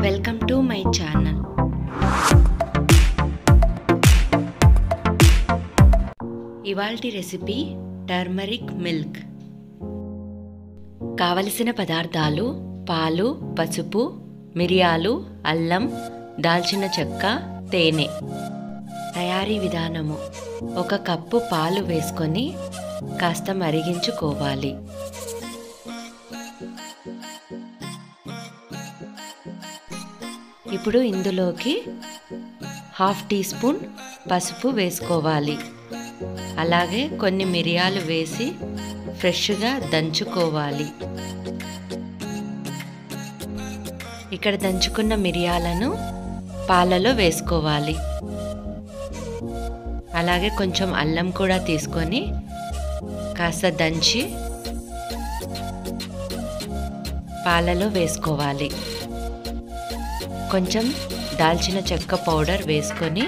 welcome to my channel ఇవాల్టి recipe turmeric milk కావలసిన పదార్థాలు పాలు పసుపు మిరియాలు అల్లం దాల్చిన చెక్క తేనె తయారీ విధానము ఒక కప్పు పాలు వేసుకొని కాస్త మరిగించుకోవాలి ఇప్పుడు ఇందులోకి హాఫ్ టీ స్పూన్ పసుపు వేసుకోవాలి అలాగే కొన్ని మిరియాలు వేసి ఫ్రెష్గా దంచుకోవాలి ఇక్కడ దంచుకున్న మిరియాలను పాలలో వేసుకోవాలి అలాగే కొంచెం అల్లం కూడా తీసుకొని కాస్త దంచి పాలలో వేసుకోవాలి కొంచెం దాల్చిన చెక్క పౌడర్ వేసుకొని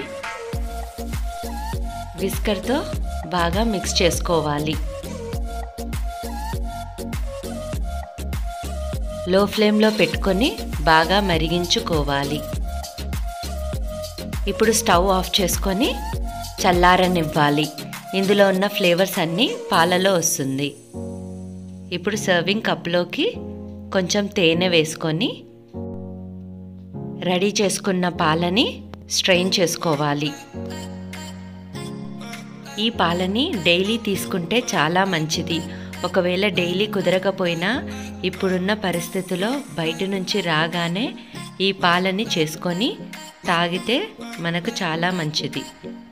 విస్కర్తో బాగా మిక్స్ చేసుకోవాలి లో ఫ్లేమ్లో పెట్టుకొని బాగా మరిగించుకోవాలి ఇప్పుడు స్టవ్ ఆఫ్ చేసుకొని చల్లారనివ్వాలి ఇందులో ఉన్న ఫ్లేవర్స్ అన్నీ పాలలో వస్తుంది ఇప్పుడు సర్వింగ్ కప్లోకి కొంచెం తేనె వేసుకొని రెడీ చేసుకున్న పాలని స్ట్రెయిన్ చేసుకోవాలి ఈ పాలని డైలీ తీసుకుంటే చాలా మంచిది ఒకవేళ డైలీ కుదరకపోయినా ఇప్పుడున్న పరిస్థితిలో బయట నుంచి రాగానే ఈ పాలని చేసుకొని తాగితే మనకు చాలా మంచిది